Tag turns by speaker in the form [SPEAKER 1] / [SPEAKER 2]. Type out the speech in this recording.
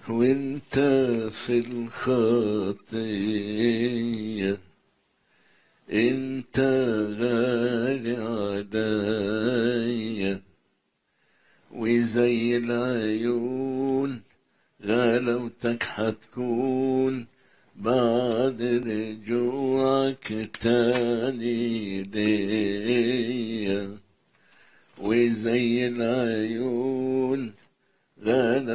[SPEAKER 1] وانت في الخطية انت غالي عليا وزي العيون غلاوتك حتكون بعد رجوعك تاني ليا وزي العيون غلاوتك